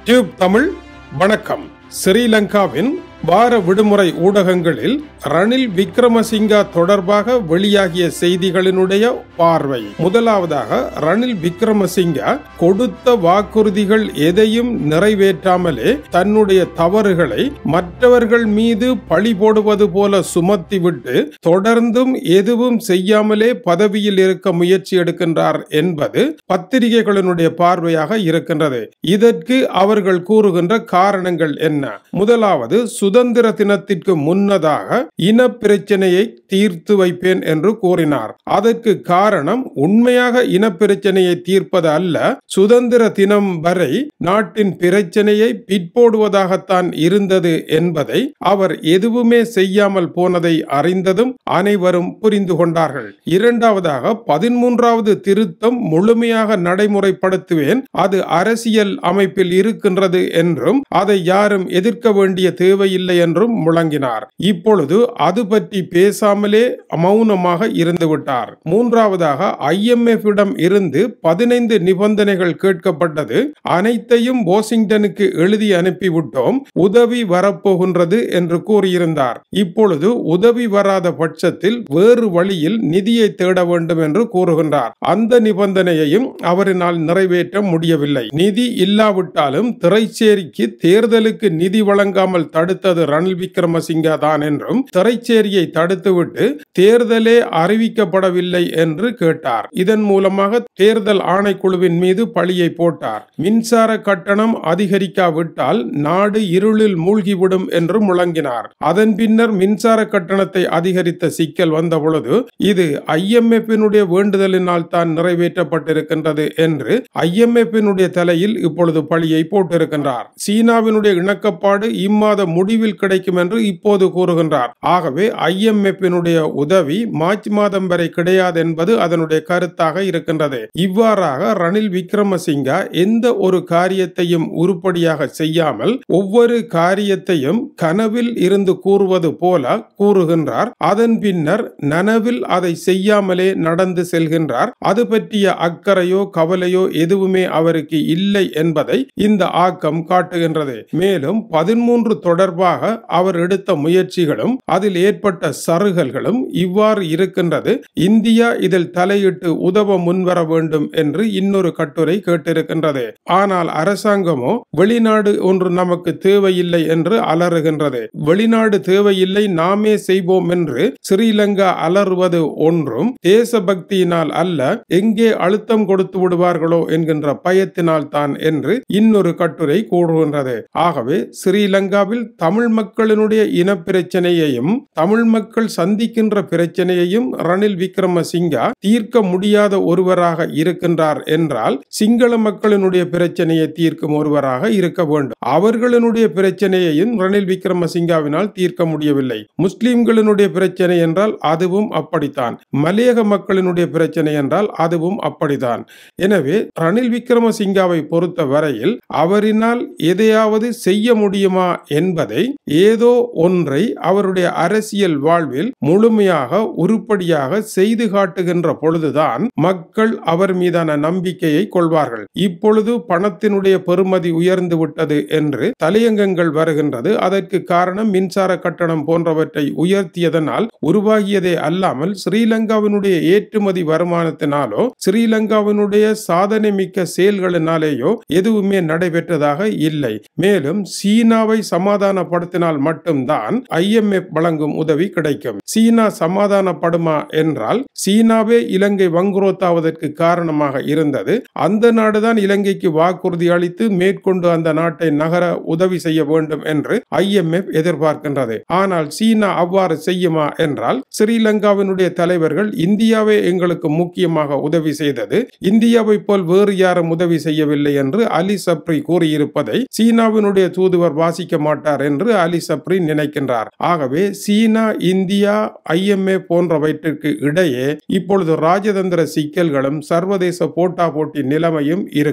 tube Tamil வணக்கம் ஸ்ரீலங்காவின் வார விடுமுறை ஊடகங்களில் ரணில் விக்ரமசிங்கா தொடர்பாக வெளியாகிய செய்திகளினுடைய பார்வை முதலாவதாக ரணில் விக்ரமசிங்கா கொடுத்த வாக்குறுதிகள் எதையும் நிறைவேற்றாமலே தன்னுடைய தவறுகளை மற்றவர்கள் மீது பழி போடுவது போல சுமத்திவிட்டு தொடர்ந்தும் எதுவும் செய்யாமலே பதவியில் இருக்க முயற்சி எடுக்கின்றார் என்பது பத்திரிகைகளினுடைய பார்வையாக இருக்கின்றது இதற்கு அவர்கள் கூறுகின்ற காரணங்கள் என்ன முதலாவது சுதந்திர தினத்திற்கு முன்னதாக இன பிரச்சனையை தீர்த்து வைப்பேன் என்று கூறினார் அதற்கு காரணம் உண்மையாக இன பிரச்சனையை தீர்ப்பது அல்ல சுதந்திர தினம் வரை நாட்டின் பிரச்சனையை பிற்போடுவதாகத்தான் இருந்தது என்பதை அவர் எதுவுமே செய்யாமல் போனதை அறிந்ததும் அனைவரும் புரிந்து கொண்டார்கள் இரண்டாவதாக பதிமூன்றாவது திருத்தம் முழுமையாக நடைமுறைப்படுத்துவேன் அது அரசியல் அமைப்பில் இருக்கின்றது என்றும் அதை யாரும் எதிர்க்க வேண்டிய தேவையில்லை என்றும் முழங்கினார் இப்பொழுது அது பற்றி பேசாமலே மௌனமாக இருந்துவிட்டார் மூன்றாவதாக ஐஎம்எஃப் இடம் இருந்து பதினைந்து நிபந்தனைகள் கேட்கப்பட்டது அனைத்தையும் வாஷிங்டனுக்கு எழுதி அனுப்பிவிட்டோம் உதவி வரப்போகின்றது என்று கூறியிருந்தார் இப்பொழுது உதவி வராத பட்சத்தில் வேறு வழியில் நிதியை தேட வேண்டும் என்று கூறுகின்றார் அந்த நிபந்தனையையும் அவரினால் நிறைவேற்ற முடியவில்லை நிதி இல்லாவிட்டாலும் திரைச்சேரிக்கு தேர்தலுக்கு நிதி வழங்காமல் தடுத்தது ரணில் விக்ரமசிங்கா தான் என்றும் திரைச்சேரியை தடுத்துவிட்டு தேர்தலே அறிவிக்கப்படவில்லை என்று கேட்டார் இதன் மூலமாக தேர்தல் ஆணைக்குழுவின் மீது பழியை போட்டார் மின்சார கட்டணம் அதிகரிக்காவிட்டால் நாடு இருளில் மூழ்கிவிடும் என்று முழங்கினார் அதன் பின்னர் மின்சார கட்டணத்தை அதிகரித்த சிக்கல் வந்த பொழுது இது ஐஎம்எஃபினுடைய வேண்டுதலினால் தான் நிறைவேற்றப்பட்டிருக்கின்றது என்று ஐஎம்எஃபினுடைய தலையில் இப்பொழுது பழியை போட்டிருக்கின்றார் சீனாவினுடைய இணக்கப்பாடு இம்மாத முடிவில் கிடைக்கும் என்று இப்போது கூறுகின்றார் ஆகவே ஐஎம்எஃபினுடைய உதவி மார்ச் மாதம் வரை கிடையாது என்பது அதனுடைய கருத்தாக இருக்கின்றது இவ்வாறாக ரணில் விக்ரமசிங்கா எந்த ஒரு காரியத்தையும் உருப்படியாக செய்யாமல் ஒவ்வொரு காரியத்தையும் கனவில் இருந்து கூறுவது போல கூறுகின்றார் அதன் பின்னர் நனவில் அதை செய்யாமலே நடந்து செல்கின்றார் அது பற்றிய அக்கறையோ கவலையோ எதுவுமே அவருக்கு இல்லை என்பதை இந்த ஆக்கம் காட்டுகின்றது மேலும் பதிமூன்று தொடர்பாக அவர் எடுத்த முயற்சிகளும் அதில் ஏற்பட்ட சருகல்களும் இவ்வாறு இருக்கின்றது இந்தியா இதில் தலையிட்டு உதவ முன்வர வேண்டும் என்று இன்னொரு கட்டுரை கேட்டிருக்கின்றது ஆனால் அரசாங்கமோ வெளிநாடு ஒன்று நமக்கு தேவையில்லை என்று அலறுகின்றது வெளிநாடு தேவையில்லை நாமே செய்வோம் என்று ஸ்ரீலங்கா அலறுவது ஒன்றும் தேசபக்தியினால் அல்ல எங்கே அழுத்தம் கொடுத்து விடுவார்களோ என்கின்ற பயத்தினால் தான் என்று இன்னொரு கட்டுரை கூறுகின்றது ஆகவே ஸ்ரீலங்காவில் தமிழ் மக்களினுடைய இன பிரச்சனையையும் தமிழ் மக்கள் சந்திக்கின்ற பிரச்சனையையும் ரணில் விக்ரமசிங்கா தீர்க்க முடியாத ஒருவராக இருக்கின்றார் என்றால் சிங்கள மக்களினுடைய பிரச்சனையை தீர்க்கும் ஒருவராக இருக்க வேண்டும் அவர்களினுடைய பிரச்சனையையும் ரணில் விக்ரமசிங்காவினால் தீர்க்க முடியவில்லை முஸ்லிம்களினுடைய பிரச்சனை என்றால் அதுவும் அப்படித்தான் மலையக மக்களினுடைய பிரச்சனை என்றால் அதுவும் அப்படித்தான் எனவே ரணில் விக்ரமசிங்காவை பொறுத்த வரையில் அவரினால் எதையாவது செய்ய முடியுமா என்பதை ஏதோ ஒன்றை அவருடைய அரசியல் வாழ்வில் முழுமையாக உருப்படியாக செய்து காட்டுகின்ற பொழுதுதான் மக்கள் அவர் மீதான நம்பிக்கையை கொள்வார்கள் இப்பொழுது பணத்தினுடைய பெறுமதி உயர்ந்து விட்டது என்று தலையங்கங்கள் வருகின்றது அதற்கு காரணம் மின்சார கட்டணம் போன்றவற்றை உயர்த்தியதனால் உருவாகியதே அல்லாமல் ஸ்ரீலங்காவினுடைய ஏற்றுமதி வருமானத்தினாலோ ஸ்ரீலங்காவினுடைய சாதனை மிக்க செயல்களினாலேயோ எதுவுமே நடைபெற்றதாக இல்லை மேலும் சீனாவை சமாதானப்படுத்தினால் மட்டும்தான் ஐஎம்எஃப் வழங்கும் உதவி கிடைக்கும் சீனா சமாதானப்படுமா என்றால் சீனாவே இலங்கை வங்குரோத்தாவதற்கு காரணமாக இருந்தது அந்த நாடுதான் இலங்கைக்கு வாக்குறுதி அளித்து மேற்கொண்டு அந்த நாட்டை நகர உதவி செய்ய வேண்டும் என்று ஐஎம்எஃப் எதிர்பார்க்கின்றது ஆனால் சீனா அவ்வாறு செய்யுமா என்றால் ஸ்ரீலங்காவினுடைய தலைவர்கள் இந்தியாவே எங்களுக்கு முக்கியமாக உதவி செய்தது இந்தியாவை போல் வேறு யாரும் உதவி செய்யவில்லை என்று அலி சப்ரி கூறியிருப்பதை சீனாவினுடைய தூதுவர் வாசிக்க மாட்டார் என்று அலி சப்ரி நினைக்கின்றார் ஆகவே சீனா இந்தியா ஐஎம்ஏ போன்றவற்றிற்கு இடையே இப்பொழுது ராஜதந்திர சிக்கல்களும் சர்வதேச போட்டா போட்டி நிலைமையும் இருக்கின்றது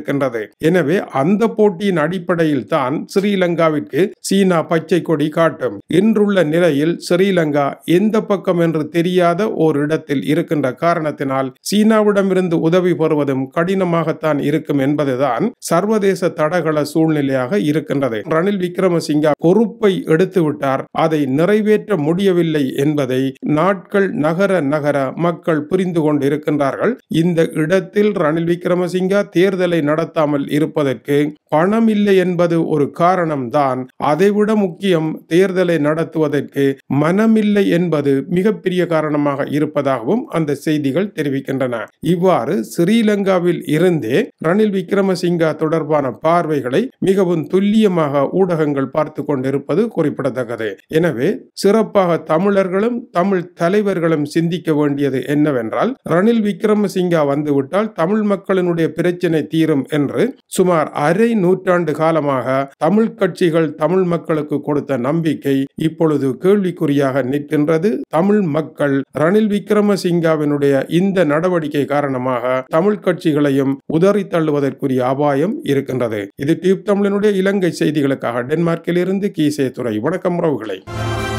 எனவே அந்த போட்டியின் அடிப்படையில் தான் ஸ்ரீலங்காவிற்கு சீனா பச்சை கொடி காட்டும் இன்றுள்ள நிலையில் ஸ்ரீலங்கா எந்த பக்கம் என்று தெரியாத ஓர் இடத்தில் இருக்கின்ற காரணத்தினால் சீனாவிடமிருந்து உதவி பெறுவதும் கடினமாகத்தான் இருக்கும் என்பதுதான் சர்வதேச தடகள சூழ்நிலையாக இருக்கின்றது ரணில் விக்ரமசிங்கா பொறுப்பை எடுத்துவிட்டார் அதை நிறைவேற்ற முடியவில்லை என்பதை நாட்கள் நகர நகர மக்கள் புரிந்து கொண்டு இருக்கின்றார்கள் இந்த இடத்தில் ரணில் விக்ரமசிங்கா தேர்தலை நடத்தாமல் இருப்பதற்கு பணம் இல்லை என்பது ஒரு காரணம்தான் அதைவிட முக்கியம் தேர்தலை நடத்துவதற்கு மனமில்லை என்பது மிகப்பெரிய காரணமாக இருப்பதாகவும் அந்த செய்திகள் தெரிவிக்கின்றன இவ்வாறு ஸ்ரீலங்காவில் இருந்தே ரணில் விக்ரமசிங்கா தொடர்பான பார்வைகளை மிகவும் துல்லியமாக ஊடகங்கள் பார்த்து கொண்டிருப்பது குறிப்பிடத்தக்கது எனவே சிறப்பாக தமிழர்களும் தமிழ் தலைவர்களும் சிந்திக்க வேண்டியது என்னவென்றால் ரணில் விக்ரமசிங்கா வந்துவிட்டால் தமிழ் மக்களினுடைய பிரச்சனை தீரும் என்று சுமார் அரை நூற்றாண்டு காலமாக தமிழ் கட்சிகள் தமிழ் மக்களுக்கு கொடுத்த நம்பிக்கை இப்பொழுது கேள்விக்குறியாக நிற்கின்றது தமிழ் மக்கள் ரணில் விக்ரமசிங்காவினுடைய இந்த நடவடிக்கை காரணமாக தமிழ் கட்சிகளையும் உதறி தள்ளுவதற்குரிய அபாயம் இருக்கின்றது இது டியூப் தமிழனுடைய இலங்கை செய்திகளுக்காக டென்மார்க்கில் இருந்து கீசே துறை வணக்கம் உறவுகளை